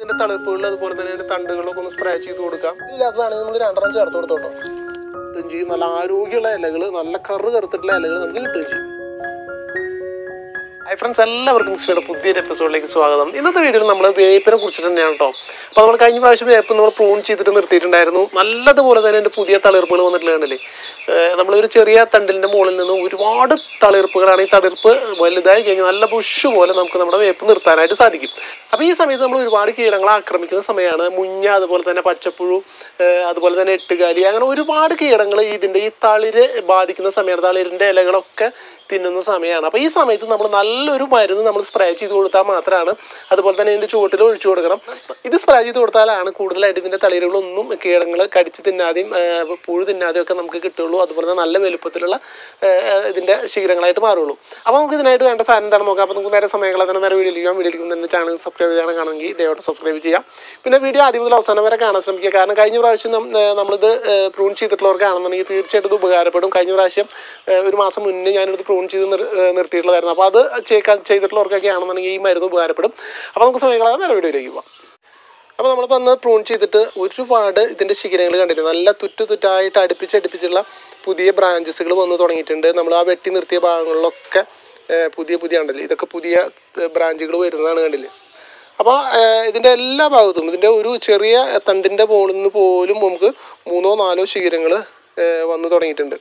ഇതിന്റെ തളിർപ്പുകളിൽ അതുപോലെ തന്നെ ഇതിന്റെ തണ്ടുകളൊക്കെ ഒന്ന് സ്പ്രേ ചെയ്ത് കൊടുക്കാം ഇല്ലാത്തതാണെങ്കിൽ നമ്മൾ രണ്ടെണ്ണം ചേർത്ത് കൊടുത്തോട്ടോ കിട്ടുകയും ചെയ്യും നല്ല ആരോഗ്യമുള്ള ഇലകൾ നല്ല കറ് കറുത്തിട്ടുള്ള ഇലകൾ നമുക്ക് കിട്ടുകയും ചെയ്യും ഹൈ ഫ്രണ്ട്സ് എല്ലാവർക്കും മിക്സിയുടെ പുതിയൊരു എപ്പിസോഡിലേക്ക് സ്വാഗതം ഇന്നത്തെ വീഡിയോയിൽ നമ്മൾ വേപ്പിനെ കുറിച്ചിട്ട് തന്നെയാണ് കേട്ടോ അപ്പോൾ നമ്മൾ കഴിഞ്ഞ പ്രാവശ്യം വേപ്പ് നമ്മൾ പ്രൂൺ ചെയ്തിട്ട് നിർത്തിയിട്ടുണ്ടായിരുന്നു നല്ലതുപോലെ തന്നെ എൻ്റെ പുതിയ തളിർപ്പുകൾ വന്നിട്ടുള്ള കണ്ടില്ലേ ഏഹ് നമ്മളൊരു ചെറിയ തണ്ടിൻ്റെ മുകളിൽ നിന്ന് ഒരുപാട് തളിർപ്പുകളാണ് ഈ തളിർപ്പ് വലുതായി കഴിഞ്ഞാൽ നല്ല ബുഷ് പോലെ നമുക്ക് നമ്മുടെ വേപ്പ് നിർത്താനായിട്ട് സാധിക്കും അപ്പോൾ ഈ സമയത്ത് നമ്മൾ ഒരുപാട് കീടങ്ങളെ ആക്രമിക്കുന്ന സമയമാണ് മുഞ്ഞ അതുപോലെ തന്നെ പച്ചപ്പുഴു ഏഹ് അതുപോലെ തന്നെ എട്ടുകാലി അങ്ങനെ ഒരുപാട് കീടങ്ങൾ ഇതിൻ്റെ ഈ തളിര് ബാധിക്കുന്ന സമയമാണ് തളിരിൻ്റെ ഇലകളൊക്കെ തിന്നുന്ന സമയമാണ് അപ്പോൾ ഈ സമയത്ത് നമ്മൾ നല്ലൊരു മരുന്ന് നമ്മൾ സ്പ്രേ ചെയ്ത് കൊടുത്താൽ മാത്രമാണ് അതുപോലെ തന്നെ ഇതിൻ്റെ ചുവട്ടിൽ ഒഴിച്ചു കൊടുക്കണം ഇത് സ്പ്രേ ചെയ്ത് കൊടുത്താലാണ് കൂടുതലായിട്ട് ഇതിൻ്റെ തളിരുകളൊന്നും കീടങ്ങൾ കടിച്ച് തിന്നാതെയും ആ, പുഴു തിന്നാതെയും ഒക്കെ നമുക്ക് കിട്ടുള്ളൂ അതുപോലെ തന്നെ നല്ല വലുപ്പത്തിലുള്ള ആ, ഇതിൻ്റെ ശിഖരങ്ങളായിട്ട് മാറുള്ളൂ അപ്പോൾ നമുക്ക് ഇതിനായിട്ട് വേണ്ട സാധനം എന്താണെന്ന് നോക്കാം അപ്പോൾ നമുക്ക് നേരെ സമയങ്ങൾ തന്നെ നേരെ വീഡിയോ ചെയ്യാം വീഡിയോയിലേക്ക് തന്നെ ചാനൽ സബ്സ്ക്രൈബ് ചെയ്താണ് കാണുമെങ്കിൽ ദയവായിട്ട് സബ്സ്ക്രൈബ് ചെയ്യാം പിന്നെ വീഡിയോ ആദ്യം മുതൽ അവസാനം വരെ കാണാൻ ശ്രമിക്കുക കാരണം കഴിഞ്ഞ പ്രാവശ്യം നം- ഏ, നമ്മളിത് പ്രൂൺ ചെയ്തിട്ടുള്ളവർക്കാണെന്നുണ്ടെങ്കിൽ തീർച്ചയായിട്ടും ഇത് ഉപകാരപ്പെടും കഴിഞ്ഞ പ്രാവശ്യം ഏ, ഒരു മാസം മുന്നേ ഞാനിത് പ്രൂൺ ചെയ്ത് നിർ- ഏ, നിർത്തിയിട്ടുള്ളതായിരുന്നു അപ്പോൾ അത് ചെയ്ക്കാൻ ചെയ്തിട്ടുള്ളവർക്കൊക്കെ ആണെന്നുണ്ടെങ്കിൽ ഈ മരുന്ന് ഉപകാരപ്പെടും അപ്പോൾ നമുക്ക് സമയങ്ങളാണ് നേരെ വീഡിയോയിലേക്ക് പോകാം അപ്പോൾ നമ്മളിപ്പോൾ അന്ന് പ്രൂൺ ചെയ്തിട്ട് ഒരുപാട് ഇതിൻ്റെ ശിഖരങ്ങൾ കണ്ടില്ലേ നല്ല തുറ്റു തുറ്റായിട്ട് അടുപ്പിച്ച് അടുപ്പിച്ചുള്ള പുതിയ ബ്രാഞ്ചസുകൾ വന്ന് തുടങ്ങിയിട്ടുണ്ട് നമ്മൾ ആ വെട്ടി നിർത്തിയ ഭാഗങ്ങളിലൊക്കെ ഏഹ്, പുതിയ പുതിയ ഉണ്ടല്ലേ ഇതൊക്കെ പുതിയ ബ്രാഞ്ചുകൾ വരുന്നതാണ് കണ്ടില്ലേ അപ്പോൾ ഇതിൻ്റെ എല്ലാ ഭാഗത്തും ഇതിൻ്റെ ഒരു ചെറിയ തണ്ടിൻ്റെ മുകളിൽ നിന്ന് പോലും നമുക്ക് മൂന്നോ നാലോ ശിഖരങ്ങൾ വന്ന് തുടങ്ങിയിട്ടുണ്ട്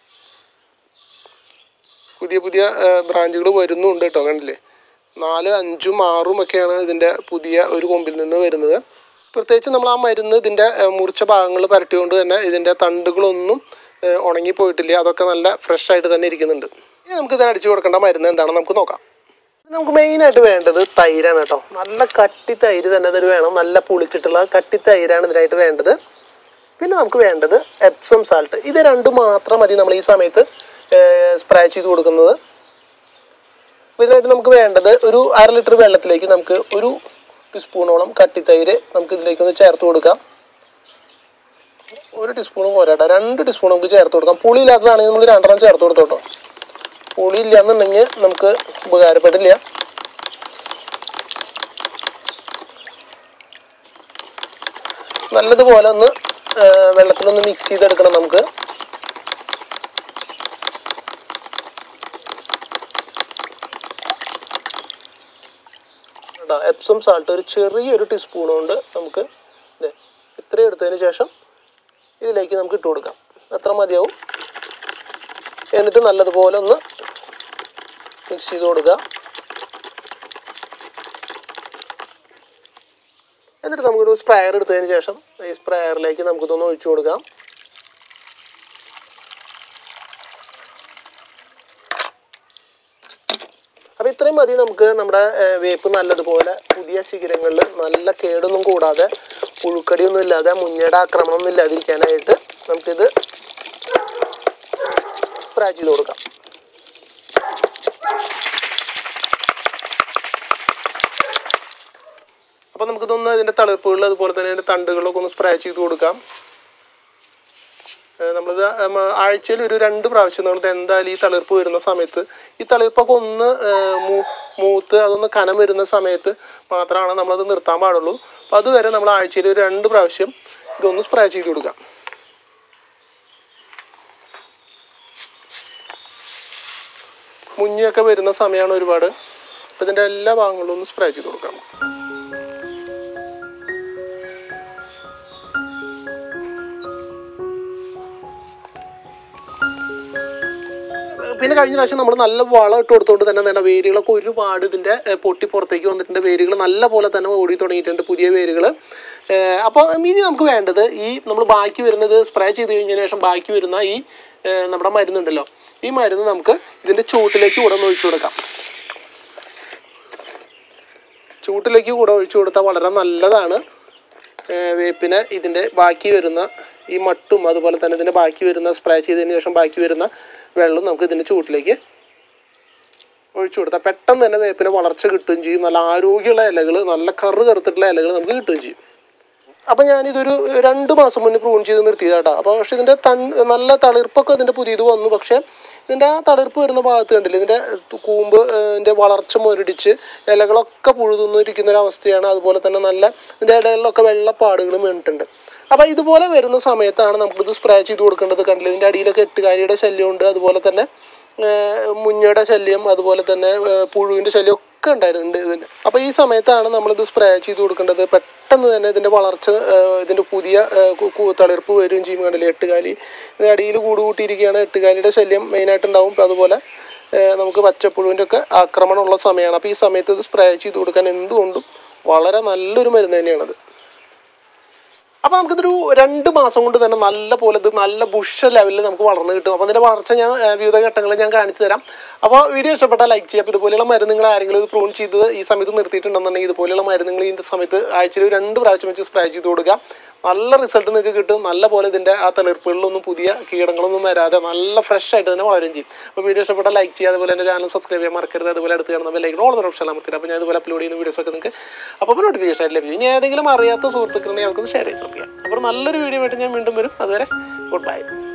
പുതിയ പുതിയ ബ്രാഞ്ചുകൾ വരുന്നുണ്ട് കേട്ടോ കണ്ടില്ലേ നാല് അഞ്ചും ആറും ഒക്കെയാണ് ഇതിൻ്റെ പുതിയ ഒരു കൊമ്പിൽ നിന്ന് വരുന്നത് പ്രത്യേകിച്ച് നമ്മൾ ആ മരുന്ന് ഇതിൻ്റെ ഏഹ്, മുറിച്ച ഭാഗങ്ങൾ പരട്ടിക്കൊണ്ട് തന്നെ ഇതിൻ്റെ തണ്ടുകളൊന്നും ഏഹ്, ഉണങ്ങിപ്പോയിട്ടില്ല അതൊക്കെ നല്ല ഫ്രഷ് ആയിട്ട് തന്നെ ഇരിക്കുന്നുണ്ട് ഇനി നമുക്ക് ഇതിന് അടിച്ചു കൊടുക്കേണ്ട മരുന്ന് എന്താണെന്ന് നമുക്ക് നോക്കാം ഇത് നമുക്ക് മെയിനായിട്ട് വേണ്ടത് തൈരാണ് കേട്ടോ നല്ല കട്ടി തൈര് തന്നെ ഇതിന് വേണം നല്ല പുളിച്ചിട്ടുള്ള കട്ടി തൈരാണ് ഇതിനായിട്ട് വേണ്ടത് പിന്നെ നമുക്ക് വേണ്ടത് എപ്സം സാൾട്ട് ഇത് രണ്ടും മാത്രം മതി നമ്മൾ ഈ സമയത്ത് സ്പ്രേ ചെയ്ത് കൊടുക്കുന്നത് അപ്പോൾ ഇതിനായിട്ട് നമുക്ക് വേണ്ടത് ഒരു അര ലിറ്റർ വെള്ളത്തിലേക്ക് നമുക്ക് ഒരു ടീസ്പൂണോളം കട്ടിത്തൈര് നമുക്ക് ഇതിലേക്ക് ഒന്ന് ചേർത്ത് കൊടുക്കാം ഒരു ടീസ്പൂൺ പോരാട്ടോ രണ്ട് ടീസ്പൂൺ നമുക്ക് ചേർത്ത് കൊടുക്കാം പുളി ഇല്ലാത്തതാണെങ്കിൽ നമ്മൾ രണ്ടെണ്ണം ചേർത്ത് കൊടുത്തോട്ടോ പുളി ഇല്ല എന്നുണ്ടെങ്കിൽ നമുക്ക് ഉപകാരപ്പെടില്ല നല്ലതുപോലെ ഒന്ന് ആ, വെള്ളത്തിലൊന്ന് മിക്സ് ചെയ്തെടുക്കണം നമുക്ക് കേട്ടോ എപ്സം സാൾട്ട് ഒരു ചെറിയൊരു ടീസ്പൂൺ കൊണ്ട് നമുക്ക് ദേ ഇത്രയും എടുത്തതിന് ശേഷം ഇതിലേക്ക് നമുക്ക് ഇട്ട് കൊടുക്കാം എത്ര മതിയാവും എന്നിട്ട് നല്ലതുപോലെ ഒന്ന് മിക്സ് ചെയ്ത് കൊടുക്കുക എന്നിട്ട് നമുക്കൊരു സ്പ്രേയർ എടുത്തതിന് ശേഷം ഈ സ്പ്രേയറിലേക്ക് നമുക്കിതൊന്ന് ഒഴിച്ചു കൊടുക്കാം അപ്പോൾ ഇത്രയും മതി നമുക്ക് നമ്മുടെ ഏഹ്, വേപ്പ് നല്ലതുപോലെ പുതിയ ശിഖരങ്ങളിൽ നല്ല കേടൊന്നും കൂടാതെ പുഴുക്കടിയൊന്നും ഇല്ലാതെ മുഞ്ഞയുടെ ആക്രമണം ഒന്നും ഇല്ലാതിരിക്കാനായിട്ട് നമുക്കിത് സ്പ്രേ ചെയ്ത് കൊടുക്കാം അപ്പോൾ നമുക്കിതൊന്ന് ഇതിൻ്റെ തളിർപ്പുകളിൽ അതുപോലെ തന്നെ ഇതിൻ്റെ തണ്ടുകളിലൊക്കെ ഒന്ന് സ്പ്രേ ചെയ്ത് കൊടുക്കാം ഏഹ് നമ്മളിത് ഉം, ആഴ്ചയിൽ ഒരു രണ്ട് പ്രാവശ്യം നമ്മളിത് എന്തായാലും ഈ തളിർപ്പ് വരുന്ന സമയത്ത് ഈ തളിർപ്പൊക്കെ ഒന്ന് ഏഹ്, മൂ- മൂത്ത് അതൊന്ന് കനം വരുന്ന സമയത്ത് മാത്രമാണ് നമ്മളത് നിർത്താൻ പാടുള്ളൂ അപ്പോൾ അതുവരെ നമ്മൾ ആഴ്ചയിൽ ഒരു രണ്ട് പ്രാവശ്യം ഇതൊന്ന് സ്പ്രേ ചെയ്ത് കൊടുക്കാം മുഞ്ഞൊക്കെ വരുന്ന സമയമാണ് ഒരുപാട് അപ്പോൾ ഇതിൻ്റെ എല്ലാ ഭാഗങ്ങളിലും ഒന്ന് സ്പ്രേ ചെയ്ത് കൊടുക്കാം പിന്നെ കഴിഞ്ഞ പ്രാവശ്യം നമ്മൾ നല്ല വളം ഇട്ട് കൊടുത്തുകൊണ്ട് തന്നെ തന്നെ വേരുകളൊക്കെ ഒരുപാട് ഇതിൻ്റെ ഏഹ്, പൊട്ടി പുറത്തേക്ക് വന്നിട്ടുണ്ട് വേരുകൾ നല്ല പോലെ തന്നെ ഓടി തുടങ്ങിയിട്ടുണ്ട് പുതിയ വേരുകൾ അപ്പോൾ ഇനി നമുക്ക് വേണ്ടത് ഈ നമ്മൾ ബാക്കി വരുന്നത് സ്പ്രേ ചെയ്ത് കഴിഞ്ഞതിന് ശേഷം ബാക്കി വരുന്ന ഈ ഏഹ്, നമ്മുടെ മരുന്നുണ്ടല്ലോ ഈ മരുന്ന് നമുക്ക് ഇതിൻ്റെ ചൂട്ടിലേക്ക് കൂടെ ഒന്ന് ഒഴിച്ചു കൊടുക്കാം ചൂട്ടിലേക്ക് കൂടെ ഒഴിച്ചു കൊടുത്താൽ വളരെ നല്ലതാണ് ഏഹ് വേപ്പിന് ഇതിൻ്റെ ബാക്കി വരുന്ന ഈ മട്ടും അതുപോലെ തന്നെ ഇതിൻ്റെ ബാക്കി വരുന്ന സ്പ്രേ ചെയ്തതിന് ശേഷം ബാക്കി വരുന്ന വെള്ളം നമുക്ക് ഇതിൻ്റെ ചൂട്ടിലേക്ക് ഒഴിച്ചു കൊടുത്താൽ പെട്ടെന്ന് തന്നെ വേപ്പിന് വളർച്ച കിട്ടുകയും ചെയ്യും നല്ല ആരോഗ്യമുള്ള ഇലകൾ നല്ല കറ് കറുത്തിട്ടുള്ള ഇലകൾ നമുക്ക് കിട്ടുകയും ചെയ്യും അപ്പം ഞാനിതൊരു രണ്ട് മാസം മുന്നേ പ്രൂൺ ചെയ്ത് നിർത്തിയതാട്ടോ അപ്പോൾ പക്ഷേ ഇതിൻ്റെ തൺ നല്ല തളിർപ്പൊക്കെ ഇതിൻ്റെ പുതിയത് വന്നു പക്ഷേ ഇതിൻ്റെ ആ തളിർപ്പ് വരുന്ന ഭാഗത്ത് കണ്ടില്ലേ ഇതിൻ്റെ കൂമ്പ് ഇതിൻ്റെ വളർച്ച മുരടിച്ച് ഇലകളൊക്കെ പുഴുതുന്നിരിക്കുന്ന ഒരു അവസ്ഥയാണ് അതുപോലെ തന്നെ നല്ല ഇതിൻ്റെ ഇടയിലൊക്കെ വെള്ളപ്പാടുകളും വീണിട്ടുണ്ട് അപ്പോൾ ഇതുപോലെ വരുന്ന സമയത്താണ് നമുക്കിത് സ്പ്രേ ചെയ്ത് കൊടുക്കേണ്ടത് കണ്ടില്ലേ ഇതിൻ്റെ അടിയിലൊക്കെ എട്ടുകാരിയുടെ ശല്യമുണ്ട് അതുപോലെ തന്നെ ഏഹ് മുഞ്ഞയുടെ ശല്യം അതുപോലെ തന്നെ ഏഹ് പുഴുവിൻ്റെ ശല്യം ഒക്കെ ഉണ്ടായിട്ടുണ്ട് ഇതിന് അപ്പോൾ ഈ സമയത്താണ് നമ്മളിത് സ്പ്രേ ചെയ്ത് കൊടുക്കേണ്ടത് പെട്ടെന്ന് തന്നെ ഇതിൻ്റെ വളർച്ച ഏഹ് ഇതിൻ്റെ പുതിയ ഏഹ് കു- കു- തളിർപ്പ് വരികയും ചെയ്യും കണ്ടില്ലേ എട്ടുകാലി ഇതിന് അടിയിൽ കൂട് കൂട്ടിയിരിക്കുകയാണ് എട്ടുകാലിയുടെ ശല്യം മെയിനായിട്ടുണ്ടാവും അതുപോലെ ഏഹ് നമുക്ക് പച്ചപ്പുഴുവിൻ്റെ ഒക്കെ ആക്രമണമുള്ള സമയമാണ് അപ്പോൾ ഈ സമയത്ത് ഇത് സ്പ്രേ ചെയ്ത് കൊടുക്കാൻ എന്തുകൊണ്ടും വളരെ നല്ലൊരു മരുന്ന് തന്നെയാണത് അപ്പോൾ നമുക്കിതൊരു രണ്ട് മാസം കൊണ്ട് തന്നെ നല്ല പോലെ ഇത് നല്ല ബുഷ ലെവലിൽ നമുക്ക് വളർന്ന് കിട്ടും അപ്പോൾ അതിൻ്റെ വളർച്ച ഞാൻ ഏഹ്, വിവിധ ഘട്ടങ്ങളിൽ ഞാൻ കാണിച്ചു തരാം അപ്പോൾ വീഡിയോ ഇഷ്ടപ്പെട്ടാൽ ലൈക്ക് ചെയ്യുക അപ്പോൾ ഇതുപോലെയുള്ള മരുന്നുകൾ ആരെങ്കിലും ഇത് പ്രൂൺ ചെയ്ത് ഈ സമയത്ത് നിർത്തിയിട്ടുണ്ടെന്നുണ്ടെങ്കിൽ ഇതുപോലെയുള്ള മരുന്നുകൾ ഈ സമയത്ത് ആഴ്ചയിൽ ഒരു രണ്ട് പ്രാവശ്യം വെച്ച് സ്പ്രേ ചെയ്ത് കൊടുക്കുക നല്ല റിസൾട്ട് നിങ്ങൾക്ക് കിട്ടും നല്ല പോലെ ഇതിൻ്റെ ആ തളിർപ്പുകളിലൊന്നും പുതിയ കീടങ്ങളൊന്നും വരാതെ നല്ല ഫ്രഷ് ആയിട്ട് തന്നെ വളരും ചെയ്യും അപ്പോൾ വീഡിയോ ഇഷ്ടപ്പെട്ടാൽ ലൈക്ക് ചെയ്യുക അതുപോലെ എൻ്റെ ചാനൽ സബ്സ്ക്രൈബ് ചെയ്യാൻ മറക്കരുത് അതുപോലെ അടുത്ത് കാണുന്ന ബെല്ലൈക്കൺ ഓൾ ഓപ്ഷൻ അമർത്തില്ല അപ്പോൾ ഞാൻ ഇതുപോലെ അപ്ലോഡ് ചെയ്യുന്ന വീഡിയോസ് ഒക്കെ നിങ്ങൾക്ക് അപ്പോൾ നോട്ടിഫിക്കേഷൻ ആയിട്ട് ലഭിക്കും ഇനി ഏതെങ്കിലും അറിയാത്ത സുഹൃത്തുക്കളുണ്ടെങ്കിൽ അവർക്കൊന്ന് ഷെയർ ചെയ്ത് ശ്രമിക്കാം അപ്പോൾ നല്ലൊരു വീഡിയോ ആയിട്ട് ഞാൻ വീണ്ടും വരും അതുവരെ ഗുഡ് ബൈ